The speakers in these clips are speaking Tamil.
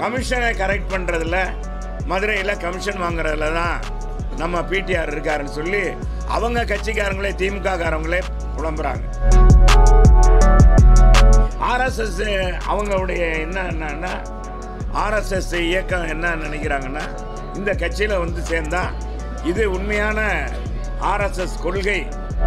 கமிஷனை கரெக்ட் பண்ணுறதுல மதுரையில் கமிஷன் வாங்குறதுல தான் நம்ம பிடிஆர் இருக்காருன்னு சொல்லி அவங்க கட்சிக்காரங்களே திமுக காரங்களே புலம்புறாங்க ஆர்எஸ்எஸ் அவங்களுடைய என்ன என்னன்னா ஆர்எஸ்எஸ் இயக்கம் என்ன நினைக்கிறாங்கன்னா இந்த கட்சியில் வந்து சேர்ந்தா இது உண்மையான ஆர்எஸ்எஸ் கொள்கை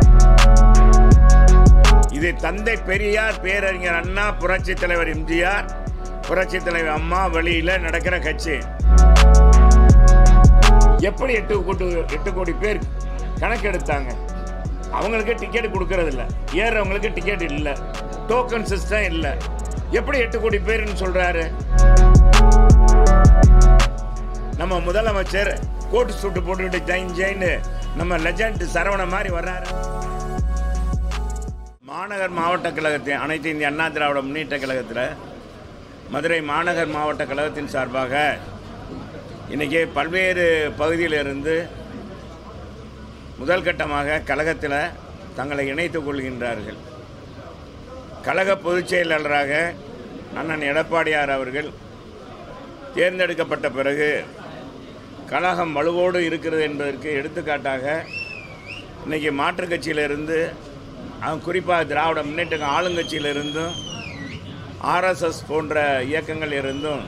இது தந்தை பெரியார் பேரறிஞர் அண்ணா புரட்சி தலைவர் எம்ஜிஆர் புரட்சி தலைவர் அம்மா வழியில் நடக்கிற கட்சி எப்படி எட்டு கோடி எட்டு கோடி பேர் கணக்கெடுத்தாங்க அவங்களுக்கு டிக்கெட் கொடுக்கறது இல்ல ஏறவங்களுக்கு டிக்கெட் இல்லை டோக்கன் சிஸ்டம் இல்லை எப்படி எட்டு கோடி பேர்னு சொல்றாரு நம்ம முதலமைச்சர் கோட்டு சூட்டு போட்டுக்கிட்டு ஜெயின் ஜெயின்னு நம்ம லெஜண்ட் சரவண மாதிரி வர்றாரு மாநகர் மாவட்ட கழகத்தின் அனைத்து இந்திய அண்ணா திராவிட முன்னேற்ற கழகத்தில் மதுரை மாநகர் மாவட்ட கழகத்தின் சார்பாக இன்றைக்கி பல்வேறு பகுதியிலிருந்து முதல் கட்டமாக கழகத்தில் தங்களை இணைத்துக் கொள்கின்றார்கள் கழக பொதுச் செயலாளராக அண்ணன் எடப்பாடியார் அவர்கள் தேர்ந்தெடுக்கப்பட்ட பிறகு கழகம் வலுவோடு இருக்கிறது என்பதற்கு எடுத்துக்காட்டாக இன்றைக்கி மாற்றுக் கட்சியிலிருந்து அவங்க குறிப்பாக திராவிட முன்னேற்ற ஆளுங்கட்சியிலிருந்தும் ஆர்எஸ்எஸ் போன்ற இயக்கங்கள் இருந்தும்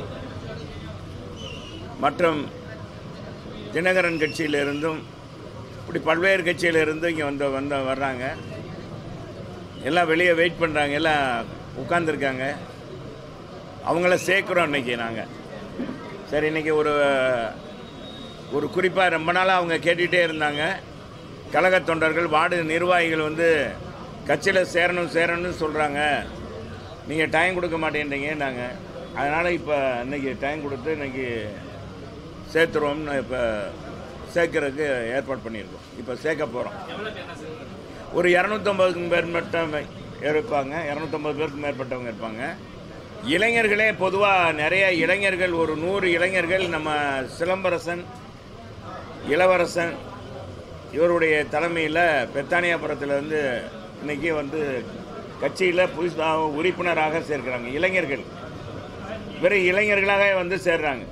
மற்றும் தினகரன் கட்சியிலிருந்தும் இப்படி பல்வேறு கட்சியிலிருந்தும் இங்கே வந்து வந்து வர்றாங்க எல்லாம் வெளியே வெயிட் பண்ணுறாங்க எல்லாம் உட்காந்துருக்காங்க அவங்கள சேர்க்குறோம் இன்னைக்கு நாங்கள் சரி இன்னைக்கு ஒரு ஒரு குறிப்பாக ரொம்ப நாளாக அவங்க கேட்டுகிட்டே இருந்தாங்க கழக தொண்டர்கள் வார்டு நிர்வாகிகள் வந்து கட்சியில் சேரணும் சேரணும்னு சொல்கிறாங்க நீங்கள் டைம் கொடுக்க மாட்டேன்றீங்க நாங்கள் அதனால் இப்போ இன்னைக்கு டைம் கொடுத்து இன்னைக்கு சேர்த்துருவோம்னு இப்போ சேர்க்கறதுக்கு ஏற்பாடு பண்ணியிருக்கோம் இப்போ சேர்க்க போகிறோம் ஒரு இரநூத்தம்பதுக்கு மேற்பட்ட இருப்பாங்க இரநூத்தம்பது பேருக்கு மேற்பட்டவங்க இருப்பாங்க இளைஞர்களே பொதுவாக நிறைய இளைஞர்கள் ஒரு நூறு இளைஞர்கள் நம்ம சிலம்பரசன் இளவரசன் இவருடைய தலைமையில் பெத்தானியாபுரத்தில் வந்து இன்னைக்கு வந்து கட்சியில் புதுசாக உறுப்பினராக சேர்க்கிறாங்க இளைஞர்கள் வெறும் இளைஞர்களாக வந்து சேர்றாங்க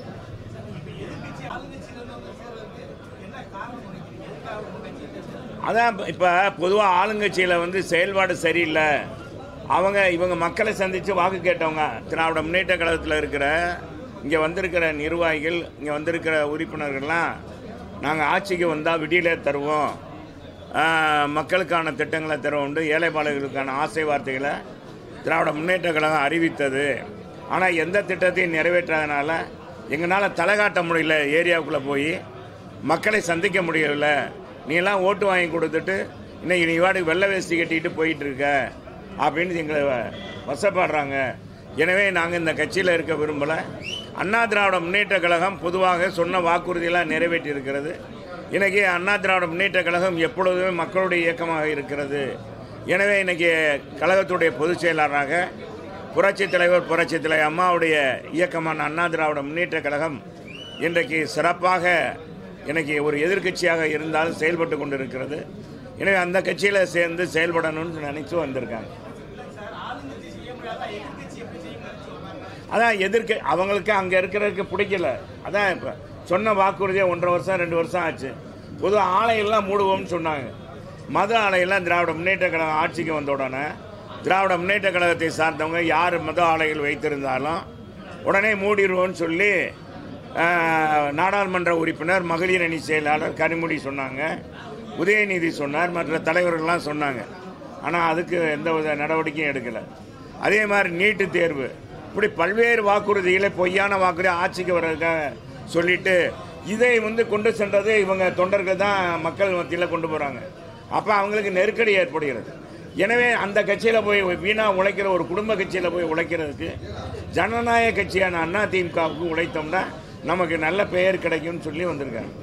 அதான் இப்போ பொதுவாக ஆளுங்கட்சியில் வந்து செயல்பாடு சரியில்லை அவங்க இவங்க மக்களை சந்தித்து வாக்கு கேட்டவங்க திராவிட முன்னேற்ற கழகத்தில் இருக்கிற இங்கே வந்திருக்கிற நிர்வாகிகள் இங்கே வந்திருக்கிற உறுப்பினர்கள்லாம் நாங்கள் ஆட்சிக்கு வந்தால் விடியலே தருவோம் ஆஹ், மக்களுக்கான திட்டங்களை தருவோம் ஏழைப்பாளைகளுக்கான ஆசை வார்த்தைகளை திராவிட முன்னேற்ற கழகம் அறிவித்தது ஆனால் எந்த திட்டத்தையும் நிறைவேற்றாதனால எங்களால் தலை காட்ட முடியல ஏரியாவுக்குள்ளே போய் மக்களை சந்திக்க முடியல நீ எல்லாம் ஓட்டு வாங்கி கொடுத்துட்டு இன்னைக்கு நீ வாட்டுக்கு வெள்ளை வேஷ்டி கட்டிட்டு போயிட்டு இருக்க அப்படின்னு எங்களை வசப்படுறாங்க எனவே நாங்கள் இந்த கட்சியில் இருக்க விரும்பலை அண்ணா திராவிட முன்னேற்ற கழகம் பொதுவாக சொன்ன வாக்குறுதியெல்லாம் நிறைவேற்றி இருக்கிறது இன்னைக்கு அண்ணா திராவிட முன்னேற்ற கழகம் எப்பொழுதுமே மக்களுடைய இயக்கமாக இருக்கிறது எனவே இன்னைக்கு கழகத்துடைய பொதுச் செயலாளராக புரட்சி தலைவர் புரட்சி தலைவர் அம்மாவுடைய இயக்கமான அண்ணா திராவிட முன்னேற்ற கழகம் இன்றைக்கு சிறப்பாக இன்னைக்கு ஒரு எதிர்க்கட்சியாக இருந்தாலும் செயல்பட்டு கொண்டிருக்கிறது எனவே அந்த கட்சியில் சேர்ந்து செயல்படணும்னு நினைச்சு வந்திருக்காங்க அதான் எதிர்க்க அவங்களுக்கு அங்கே இருக்கிறதுக்கு பிடிக்கல அதான் இப்போ சொன்ன வாக்குறுதியை ஒன்றரை வருஷம் ரெண்டு வருஷம் ஆச்சு பொது ஆலையெல்லாம் மூடுவோம்னு சொன்னாங்க மத ஆலையெல்லாம் திராவிட முன்னேற்ற கழகம் ஆட்சிக்கு வந்த உடனே திராவிட முன்னேற்ற கழகத்தை சார்ந்தவங்க யார் மத ஆலைகள் வைத்திருந்தாலும் உடனே மூடிடுவோம்னு சொல்லி ஆஹ், நாடாளுமன்ற உறுப்பினர் மகளிர் அணி செயலாளர் கனிமொழி சொன்னாங்க உதயநிதி சொன்னார் மற்ற தலைவர்கள்லாம் சொன்னாங்க ஆனால் அதுக்கு எந்த வித நடவடிக்கையும் எடுக்கலை அதே மாதிரி நீட்டு தேர்வு இப்படி பல்வேறு வாக்குறுதிகளை பொய்யான வாக்குறுதி ஆட்சிக்கு வர்றதுக்காக சொல்லிட்டு இதை வந்து கொண்டு சென்றது இவங்க தொண்டர்கள் தான் மக்கள் மத்தியில் கொண்டு போகிறாங்க அப்போ அவங்களுக்கு நெருக்கடி ஏற்படுகிறது எனவே அந்த கட்சியில் போய் வீணா உழைக்கிற ஒரு குடும்ப கட்சியில் போய் உழைக்கிறதுக்கு ஜனநாயக கட்சியான அண்ணா திமுகவுக்கு உழைத்தோம்னா நமக்கு நல்ல பெயர் கிடைக்கும்னு சொல்லி வந்திருக்காங்க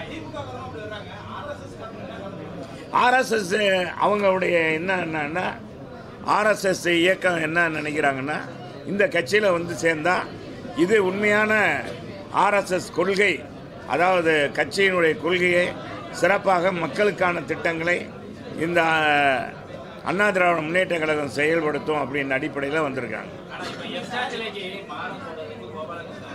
ஆர்எஸ்எஸ் அவங்களுடைய என்ன என்னன்னா ஆர்எஸ்எஸ் இயக்கம் என்ன நினைக்கிறாங்கன்னா இந்த கட்சியில் வந்து சேர்ந்தா இது உண்மையான ஆர்எஸ்எஸ் கொள்கை அதாவது கட்சியினுடைய கொள்கையை சிறப்பாக மக்களுக்கான திட்டங்களை இந்த அண்ணா திராவிட முன்னேற்ற கழகம் செயல்படுத்தும் அப்படின்ற அடிப்படையில் வந்திருக்காங்க ஆனா இப்ப எஸ்ஆர்சிலைக்கு மாறம் போடுறதுக்கு கோபாலகிருஷ்ணன்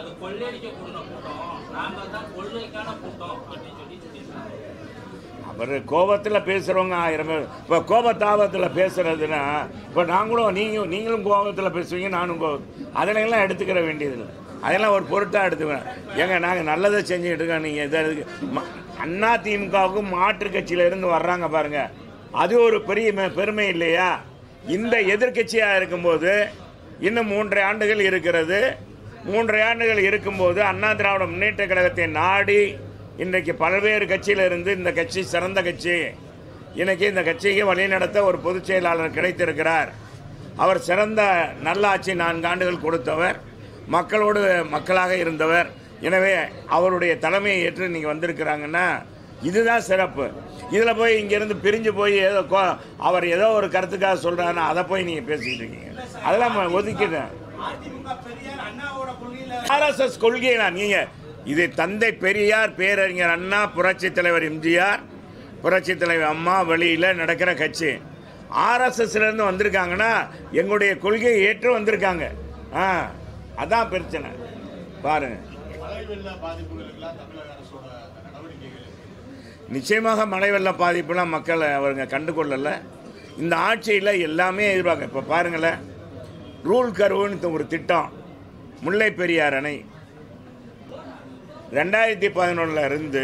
அது கொள்ளையடிக்க கூடின கூட்டம் நாங்க தான் கொள்ளைக்கான கூட்டம் அப்படின்னு சொல்லி சொல்லியிருக்காங்க அவர் கோபத்தில் பேசுகிறவங்க ஆயிரம் பேர் இப்போ கோபத்தாபத்தில் பேசுறதுன்னா இப்போ நாங்களும் நீங்கள் நீங்களும் கோபத்தில் பேசுவீங்க நானும் கோபம் அதில் எல்லாம் எடுத்துக்கிற வேண்டியதில்லை அதெல்லாம் ஒரு பொருட்டாக எடுத்துக்கிறேன் ஏங்க நாங்கள் நல்லதை செஞ்சுக்கிட்டு இருக்கோம் நீங்கள் இதை இதுக்கு ம- அண்ணா திமுகவுக்கும் மாற்று கட்சியிலேருந்து வர்றாங்க பாருங்க அது ஒரு பெரிய ம- பெருமை இல்லையா இந்த எதிர்க்கட்சியாக இருக்கும்போது இன்னும் மூன்றரை ஆண்டுகள் இருக்கிறது மூன்றரை ஆண்டுகள் இருக்கும்போது அண்ணா திராவிட முன்னேற்ற கழகத்தை நாடி இன்றைக்கு பல்வேறு கட்சியிலிருந்து இந்த கட்சி சிறந்த கட்சி இன்னைக்கு இந்த கட்சிக்கு வழிநடத்த ஒரு பொதுச் செயலாளர் கிடைத்திருக்கிறார் அவர் சிறந்த நல்லாட்சி நான்கு ஆண்டுகள் கொடுத்தவர் மக்களோடு மக்களாக இருந்தவர் எனவே அவருடைய தலைமையை ஏற்று இன்னைக்கு வந்திருக்கிறாங்கன்னா இதுதான் சிறப்பு இதில் போய் இங்கேருந்து பிரிஞ்சு போய் ஏதோ கோ- அவர் ஏதோ ஒரு கருத்துக்காக சொல்கிறாருன்னா அதை போய் நீங்கள் பேசிக்கிட்டு இருக்கீங்க அதெல்லாம் ஒதுக்கிட்டேன் ஆர்எஸ்எஸ் கொள்கையா நீங்க இது தந்தை பெரியார் பேரறிஞர் அண்ணா புரட்சி தலைவர் எம்ஜிஆர் புரட்சி தலைவர் அம்மா வழியில் நடக்கிற கட்சி ஆர்எஸ்எஸ்ல இருந்து வந்திருக்காங்கன்னா எங்களுடைய கொள்கையை ஏற்று வந்திருக்காங்க ஆ அதான் பிரச்சனை பாருங்க மழை வெள்ள பாதிப்புகளுக்கெல்லாம் தமிழக அரசோட நடவடிக்கைகள் நிச்சயமாக மழை வெள்ள பாதிப்புலாம் மக்கள் அவருங்க கண்டுகொள்ளலை இந்த ஆட்சியில் எல்லாமே எதிர்பார்க்க இப்போ பாருங்களேன் ரூல் கருவுன்னு ஒரு திட்டம் முல்லை பெரியார் அணை ரெண்டாயிரத்தி பதினொன்றில் இருந்து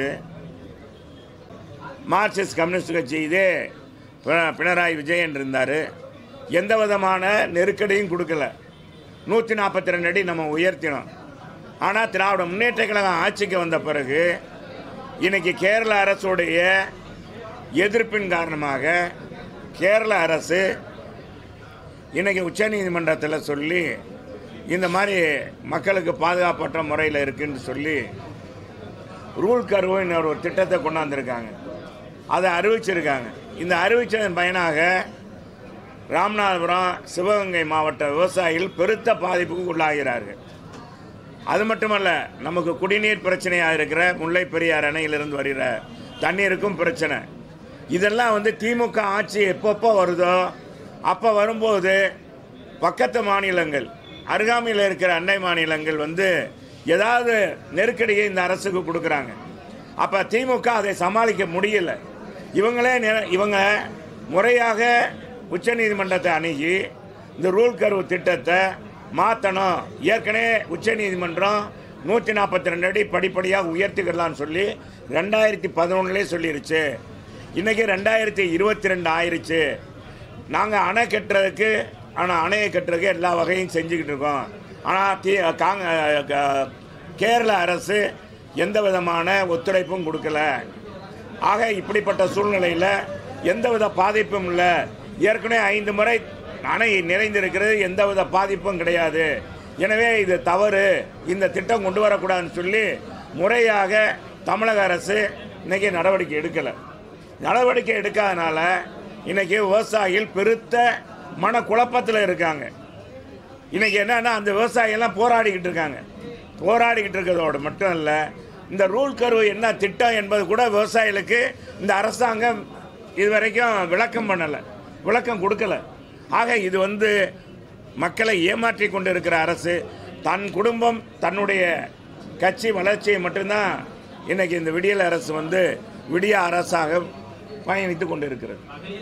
மார்க்சிஸ்ட் கம்யூனிஸ்ட் கட்சி இதே பி- பினராயி விஜயன் இருந்தார் எந்த விதமான நெருக்கடியும் கொடுக்கல நூற்றி நாற்பத்தி ரெண்டு அடி நம்ம உயர்த்தினோம் ஆனால் திராவிட முன்னேற்ற கழகம் ஆட்சிக்கு வந்த பிறகு இன்னைக்கு கேரள அரசுடைய எதிர்ப்பின் காரணமாக கேரள அரசு இன்னைக்கு உச்சநீதிமன்றத்தில் சொல்லி இந்த மாதிரி மக்களுக்கு பாதுகாப்பற்ற முறையில் இருக்குன்னு சொல்லி ரூல் கருவின்னு ஒரு திட்டத்தை கொண்டாந்துருக்காங்க அதை அறிவிச்சிருக்காங்க இந்த அறிவிச்சதன் பயனாக ராமநாதபுரம் சிவகங்கை மாவட்ட விவசாயிகள் பெருத்த பாதிப்புக்கு உள்ளாகிறார்கள் அது மட்டுமல்ல நமக்கு குடிநீர் பிரச்சனையாக இருக்கிற முல்லை பெரியார் அணையிலிருந்து வருகிற தண்ணீருக்கும் பிரச்சனை இதெல்லாம் வந்து திமுக ஆட்சி எப்பப்போ வருதோ அப்போ வரும்போது பக்கத்து மாநிலங்கள் அருகாமையில் இருக்கிற அண்டை மாநிலங்கள் வந்து ஏதாவது நெருக்கடியை இந்த அரசுக்கு கொடுக்குறாங்க அப்போ திமுக அதை சமாளிக்க முடியல இவங்களே நெ- இவங்க முறையாக உச்சநீதிமன்றத்தை அணுகி இந்த ரூல் கர்வ் திட்டத்தை மாற்றணும் ஏற்கனவே உச்சநீதிமன்றம் நூற்றி நாற்பத்தி ரெண்டு அடி படிப்படியாக உயர்த்திக்கலாம்னு சொல்லி ரெண்டாயிரத்தி பதினொன்றுலேயே சொல்லிருச்சு இன்றைக்கி ரெண்டாயிரத்தி இருபத்தி ரெண்டு ஆயிருச்சு நாங்கள் அணை கட்டுறதுக்கு ஆனால் அணையை கட்டுறதுக்கு எல்லா வகையும் செஞ்சுக்கிட்டு இருக்கோம் ஆனால் தி காங்க க- கேரள அரசு எந்த விதமான ஒத்துழைப்பும் கொடுக்கல ஆக இப்படிப்பட்ட சூழ்நிலையில் எந்தவித பாதிப்பும் இல்லை ஏற்கனவே ஐந்து முறை அணை நிறைந்திருக்கிறது எந்தவித பாதிப்பும் கிடையாது எனவே இது தவறு இந்த திட்டம் கொண்டு வரக்கூடாதுன்னு சொல்லி முறையாக தமிழக அரசு இன்னைக்கு நடவடிக்கை எடுக்கலை நடவடிக்கை எடுக்காதனால இன்னைக்கு விவசாயிகள் பெருத்த மன குழப்பத்தில் இருக்காங்க இன்னைக்கு என்னன்னா அந்த விவசாயிகள்லாம் போராடிக்கிட்டு இருக்காங்க போராடிக்கிட்டு இருக்கிறதோடு மட்டும் இல்லை இந்த ரூல் கருவு என்ன திட்டம் என்பது கூட விவசாயிகளுக்கு இந்த அரசாங்கம் இதுவரைக்கும் விளக்கம் பண்ணலை விளக்கம் கொடுக்கல ஆக இது வந்து மக்களை ஏமாற்றி கொண்டு இருக்கிற அரசு தன் குடும்பம் தன்னுடைய கட்சி வளர்ச்சியை மட்டும்தான் இன்னைக்கு இந்த விடியல் அரசு வந்து விடிய அரசாக பயணித்து கொண்டு இருக்கிறது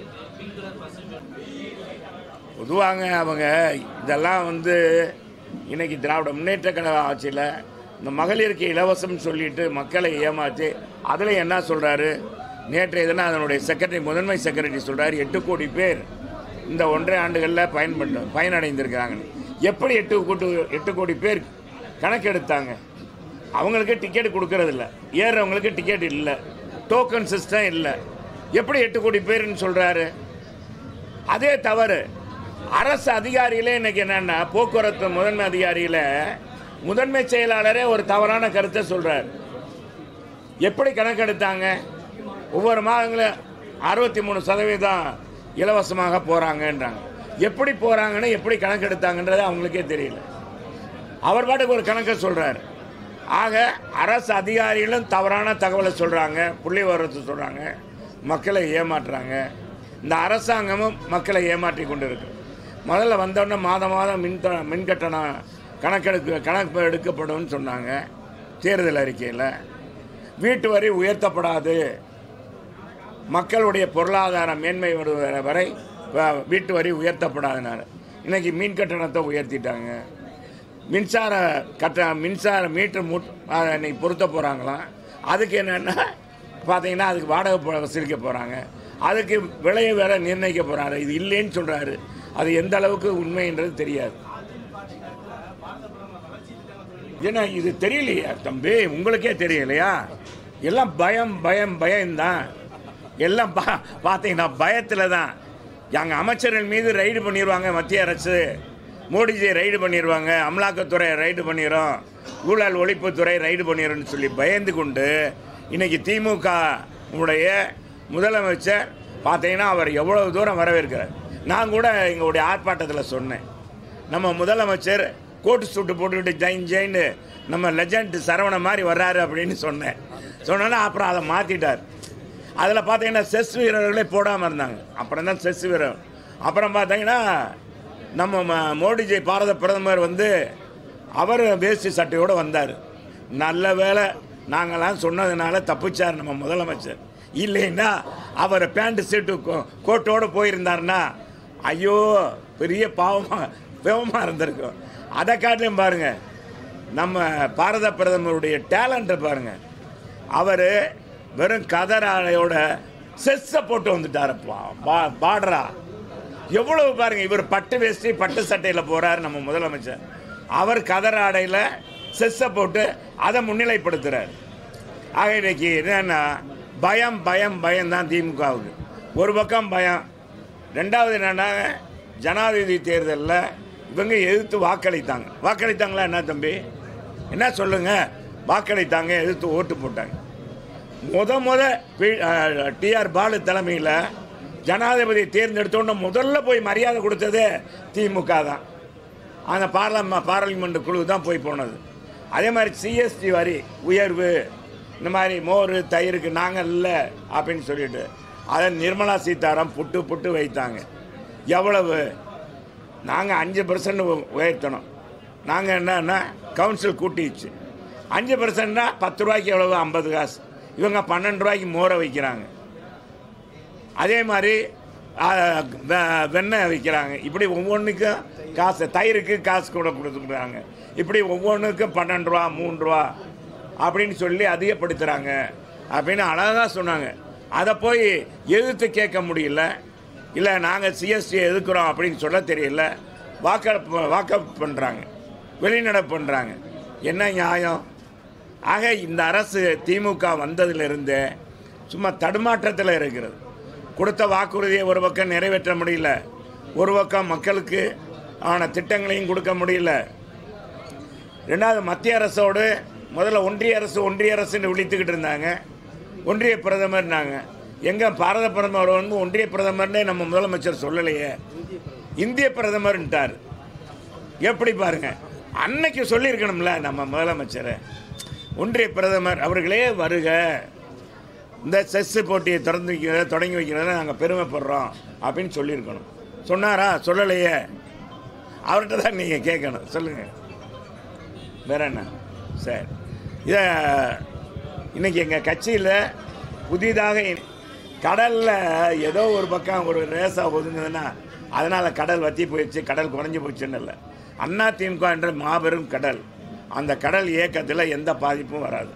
பொதுவாங்க அவங்க இதெல்லாம் வந்து இன்னைக்கு திராவிட முன்னேற்ற கழக ஆட்சியில் இந்த மகளிருக்கு இலவசம் சொல்லிட்டு மக்களை ஏமாற்றி அதில் என்ன சொல்கிறாரு நேற்றைய தினம் அதனுடைய செக்ரட்டரி முதன்மை செக்ரட்டரி சொல்கிறாரு எட்டு கோடி பேர் இந்த ஒன்றரை ஆண்டுகளில் பயன்பட்டு பயனடைந்திருக்கிறாங்க எப்படி எட்டு கோடி எட்டு கோடி பேர் கணக்கெடுத்தாங்க அவங்களுக்கு டிக்கெட் கொடுக்கறதில்ல ஏறுறவங்களுக்கு டிக்கெட் இல்லை டோக்கன் சிஸ்டம் இல்லை எப்படி எட்டு கோடி பேருன்னு சொல்கிறாரு அதே தவறு அரசு அதிகாரிகளே இன்னைக்கு என்னன்னா போக்குவரத்து முதன்மை அதிகாரியில முதன்மை செயலாளரே ஒரு தவறான கருத்தை சொல்றார் எப்படி கணக்கெடுத்தாங்க ஒவ்வொரு மாதங்களும் அறுபத்தி மூணு சதவீதம் இலவசமாக போறாங்கன்றாங்க எப்படி போறாங்கன்னு எப்படி கணக்கெடுத்தாங்கன்றது அவங்களுக்கே தெரியல அவர் பாட்டுக்கு ஒரு கணக்கை சொல்றாரு ஆக அரசு அதிகாரிகளும் தவறான தகவலை சொல்றாங்க புள்ளி விவரத்தை சொல்றாங்க மக்களை ஏமாற்றுறாங்க இந்த அரசாங்கமும் மக்களை ஏமாற்றி கொண்டு இருக்கு முதல்ல வந்தோடனே மாதம் மாதம் மின் த- மின் கட்டணம் கணக்கெடுக்க கணக்கு எடுக்கப்படும் சொன்னாங்க தேர்தல் அறிக்கையில் வீட்டு வரி உயர்த்தப்படாது மக்களுடைய பொருளாதார மேன்மை வருகிற வரை வ- வீட்டு வரி உயர்த்தப்படாதுனாரு இன்னைக்கு மீன் கட்டணத்தை உயர்த்திட்டாங்க மின்சார கட்ட மின்சார மீட்டர் மூட் அதை இன்னைக்கு பொருத்த போகிறாங்களாம் அதுக்கு என்னென்னா பார்த்தீங்கன்னா அதுக்கு வாடகை போ- வசூலிக்க போகிறாங்க அதுக்கு விலையை வேற நிர்ணயிக்க போகிறாரு இது இல்லைன்னு சொல்கிறாரு அது எந்த அளவுக்கு உண்மைன்றது தெரியாது ஏன்னா இது தெரியலையா தம்பி உங்களுக்கே தெரியலையா எல்லாம் பயம் பயம் பயம்தான் எல்லாம் பா பார்த்தீங்கன்னா பயத்தில் தான் எங்கள் அமைச்சர்கள் மீது ரைடு பண்ணிடுவாங்க மத்திய அரசு மோடிஜி ரைடு பண்ணிடுவாங்க அமலாக்கத்துறை ரைடு பண்ணிடும் ஊழல் ஒழிப்புத்துறை ரைடு பண்ணிடும்னு சொல்லி பயந்து கொண்டு இன்னைக்கு திமுக உடைய முதலமைச்சர் பார்த்தீங்கன்னா அவர் எவ்வளவு தூரம் வரவேற்கிறார் நான் கூட எங்களுடைய ஆர்ப்பாட்டத்தில் சொன்னேன் நம்ம முதலமைச்சர் கோட்டு சூட்டு போட்டுக்கிட்டு ஜெயின் ஜெயின்னு நம்ம லெஜண்ட் சரவண மாதிரி வர்றாரு அப்படின்னு சொன்னேன் சொன்னோன்னா அப்புறம் அதை மாற்றிட்டார் அதில் பார்த்தீங்கன்னா செஸ் வீரர்களே போடாமல் இருந்தாங்க அப்புறம் தான் செஸ் வீரர் அப்புறம் பார்த்தீங்கன்னா நம்ம ம- மோடிஜி பாரத பிரதமர் வந்து அவர் வேஷ்டி சட்டையோடு வந்தார் நல்ல வேளை நாங்களாம் சொன்னதுனால தப்பிச்சார் நம்ம முதலமைச்சர் இல்லைன்னா அவர் பேண்ட் சீட்டு கோ- கோட்டோடு போயிருந்தாருன்னா ஐயோ பெரிய பாவமாக பாவமாக இருந்திருக்கும் அதை காட்டிலும் பாருங்க நம்ம பாரத பிரதமருடைய டேலண்ட்டை பாருங்க அவர் வெறும் கதர் ஆடையோட செஸ்ஸை போட்டு வந்துட்டாரப்பா பா பாடுறா எவ்வளவு பாருங்க இவர் பட்டு வேஷ்டி பட்டு சட்டையில் போறாரு நம்ம முதலமைச்சர் அவர் கதர் ஆடையில் செஸ்ஸை போட்டு அதை முன்னிலைப்படுத்துறாரு ஆக இன்னைக்கு என்னன்னா பயம் பயம் பயம் தான் திமுகவுக்கு ஒரு பக்கம் பயம் ரெண்டாவது என்னன்னா ஜனாதிபதி தேர்தலில் இவங்க எதிர்த்து வாக்களித்தாங்க வாக்களித்தாங்களா என்ன தம்பி என்ன சொல்லுங்க வாக்களித்தாங்க எதிர்த்து ஓட்டு போட்டாங்க முத முத டிஆர் பாலு தலைமையில் ஜனாதிபதி தேர்ந்தெடுத்தோன்னு முதல்ல போய் மரியாதை கொடுத்தது திமுக தான் அந்த பார்லம பார்லிமெண்ட் குழு தான் போய் போனது அதே மாதிரி சிஎஸ்டி வரி உயர்வு இந்த மாதிரி மோர் தயிருக்கு நாங்கள் இல்லை அப்படின்னு சொல்லிட்டு அதை நிர்மலா சீதாராம் புட்டு புட்டு வைத்தாங்க எவ்வளவு நாங்கள் அஞ்சு பர்சன்ட் உயர்த்தணும் நாங்கள் என்னன்னா கவுன்சில் கூட்டிச்சு அஞ்சு பர்சன்ட்னா பத்து ரூபாய்க்கு எவ்வளவு ஐம்பது காசு இவங்க பன்னெண்டு ரூபாய்க்கு மோரை வைக்கிறாங்க அதே மாதிரி ஆ, வெ- வெண்ணெய் விற்கிறாங்க இப்படி ஒவ்வொன்றுக்கும் காசு தயிருக்கு காசு கூட கொடுத்துக்கிறாங்க இப்படி ஒவ்வொன்றுக்கும் பன்னெண்டு ரூபா மூணு ரூபா அப்படின்னு சொல்லி அதிகப்படுத்துகிறாங்க அப்படின்னு அழகாக சொன்னாங்க அதை போய் எதிர்த்து கேட்க முடியல இல்லை நாங்கள் சிஎஸ்டி எதுக்குறோம் அப்படின்னு சொல்ல தெரியல வாக்கப் வாக்கப் பண்ணுறாங்க வெளிநடப்பு பண்ணுறாங்க என்ன நியாயம் ஆக இந்த அரசு திமுக வந்ததிலிருந்து சும்மா தடுமாற்றத்தில் இருக்கிறது கொடுத்த வாக்குறுதியை ஒரு பக்கம் நிறைவேற்ற முடியல ஒரு பக்கம் மக்களுக்கு ஆன திட்டங்களையும் கொடுக்க முடியல ரெண்டாவது மத்திய அரசோடு முதல்ல ஒன்றிய அரசு ஒன்றிய அரசுன்னு விழித்துக்கிட்டு இருந்தாங்க ஒன்றிய பிரதமர்னாங்க எங்க பாரத பிரதமர் வந்து ஒன்றிய பிரதமர்னே நம்ம முதலமைச்சர் சொல்லலையே இந்திய பிரதமர்ன்ட்டார் எப்படி பாருங்க அன்னைக்கு சொல்லியிருக்கணும்ல நம்ம முதலமைச்சர் ஒன்றிய பிரதமர் அவர்களே வருக இந்த செஸ் போட்டியை திறந்து வைக்கிறத தொடங்கி வைக்கிறத நாங்கள் பெருமைப்படுறோம் அப்படின்னு சொல்லியிருக்கணும் சொன்னாரா சொல்லலையே அவர்கிட்ட தான் நீங்கள் கேட்கணும் சொல்லுங்கள் வேற என்ன சரி இதை இன்னைக்கு எங்கள் கட்சியில் புதிதாக கடலில் ஏதோ ஒரு பக்கம் ஒரு ரேசாக ஒதுங்குதுன்னா அதனால் கடல் வத்தி போயிடுச்சு கடல் குறைஞ்சி போச்சுன்னு இல்லை அண்ணா திமுக என்ற மாபெரும் கடல் அந்த கடல் இயக்கத்தில் எந்த பாதிப்பும் வராது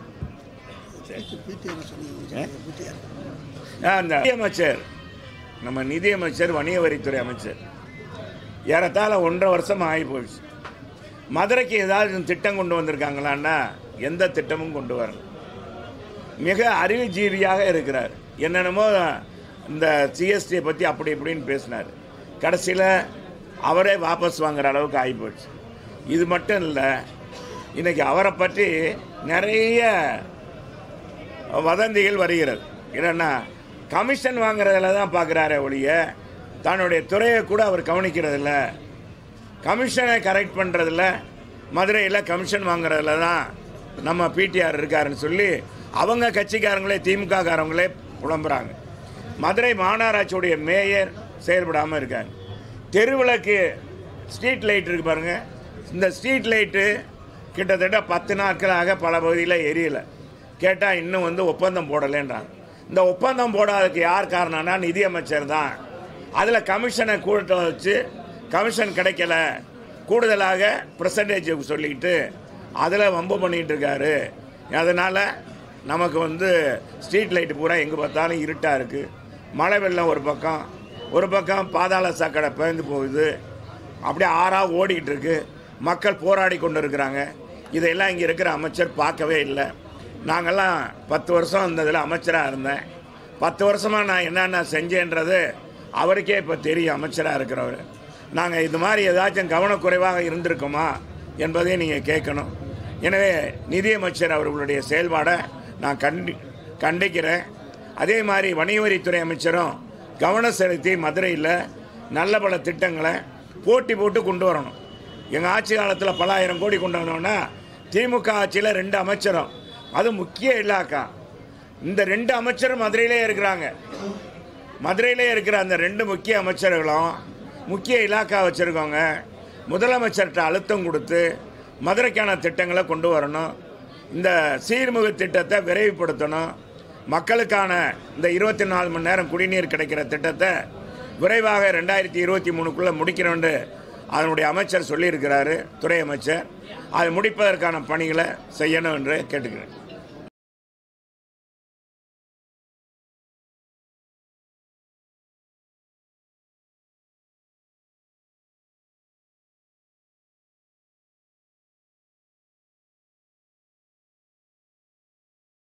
ஆ? ஆ, அந்த நிதியமைச்சர் நம்ம நிதியமைச்சர் வணிக வரித்துறை அமைச்சர் ஏறத்தாழ ஒன்றரை வருஷம் ஆகி போயிடுச்சு மதுரைக்கு ஏதாவது திட்டம் கொண்டு வந்திருக்காங்களான்னா எந்த திட்டமும் கொண்டு வரல மிக அறிவுஜீவியாக இருக்கிறார் என்னென்னமோ இந்த சிஎஸ்டியை பற்றி அப்படி இப்படின்னு பேசினார் கடைசியில் அவரே வாபஸ் வாங்குற அளவுக்கு ஆகி போயிடுச்சு இது மட்டும் இல்லை இன்னைக்கு அவரை பற்றி நிறைய வதந்திகள் வருகிறது என்னன்னா கமிஷன் வாங்குறதுல தான் பார்க்குறாரே ஒழிய தன்னுடைய துறையை கூட அவர் கவனிக்கிறதில்ல கமிஷனை கரெக்ட் பண்ணுறதுல மதுரையில் கமிஷன் வாங்குறதுல தான் நம்ம பிடிஆர் இருக்காருன்னு சொல்லி அவங்க கட்சிக்காரங்களே திமுக காரங்களே புலம்புறாங்க மதுரை மாநகராட்சியுடைய மேயர் செயல்படாமல் இருக்காங்க தெருவிளக்கு ஸ்ட்ரீட் லைட் இருக்கு பாருங்க இந்த ஸ்ட்ரீட் லைட்டு கிட்டத்தட்ட பத்து நாட்களாக பல பகுதியில் எரியலை கேட்டால் இன்னும் வந்து ஒப்பந்தம் போடலைன்றாங்க இந்த ஒப்பந்தம் போடாததுக்கு யார் காரணம்னா நிதியமைச்சர் தான் அதில் கமிஷனை கூட்ட வச்சு கமிஷன் கிடைக்கல கூடுதலாக பர்சன்டேஜ் சொல்லிட்டு அதில் வம்பு பண்ணிகிட்டு இருக்காரு அதனால் நமக்கு வந்து ஸ்ட்ரீட் லைட்டு பூரா எங்கே பார்த்தாலும் இருட்டாக இருக்குது மழை வெள்ளம் ஒரு பக்கம் ஒரு பக்கம் பாதாள சாக்கடை பிறந்து போகுது அப்படியே ஆறாக ஓடிக்கிட்டு இருக்கு மக்கள் போராடி கொண்டு இருக்கிறாங்க இதையெல்லாம் இங்கே இருக்கிற அமைச்சர் பார்க்கவே இல்லை நாங்கள்லாம் பத்து வருஷம் இந்த இதில் அமைச்சராக இருந்தேன் பத்து வருஷமாக நான் என்னென்ன செஞ்சேன்றது அவருக்கே இப்போ தெரியும் அமைச்சராக இருக்கிறவர் நாங்கள் இது மாதிரி ஏதாச்சும் கவனக்குறைவாக இருந்திருக்கோமா என்பதையும் நீங்கள் கேட்கணும் எனவே நிதியமைச்சர் அவர்களுடைய செயல்பாடை நான் கண்டி கண்டிக்கிறேன் அதே மாதிரி வணிக வரித்துறை அமைச்சரும் கவனம் செலுத்தி மதுரையில் நல்ல பல திட்டங்களை போட்டி போட்டு கொண்டு வரணும் எங்கள் ஆட்சி காலத்தில் பல ஆயிரம் கோடி கொண்டு வந்தோன்னா திமுக ஆட்சியில் ரெண்டு அமைச்சரும் அது முக்கிய இலாக்கா இந்த ரெண்டு அமைச்சரும் மதுரையிலே இருக்கிறாங்க மதுரையிலே இருக்கிற அந்த ரெண்டு முக்கிய அமைச்சர்களும் முக்கிய இலாக்கா வச்சுருக்கோங்க முதலமைச்சர்கிட்ட அழுத்தம் கொடுத்து மதுரைக்கான திட்டங்களை கொண்டு வரணும் இந்த சீர்மிகு திட்டத்தை விரைவுபடுத்தணும் மக்களுக்கான இந்த இருபத்தி நாலு மணி நேரம் குடிநீர் கிடைக்கிற திட்டத்தை விரைவாக ரெண்டாயிரத்தி இருபத்தி மூணுக்குள்ளே முடிக்கணும்னு அதனுடைய அமைச்சர் சொல்லியிருக்கிறாரு துறை அமைச்சர் அதை முடிப்பதற்கான பணிகளை செய்யணும் என்று கேட்டுக்கிறேன்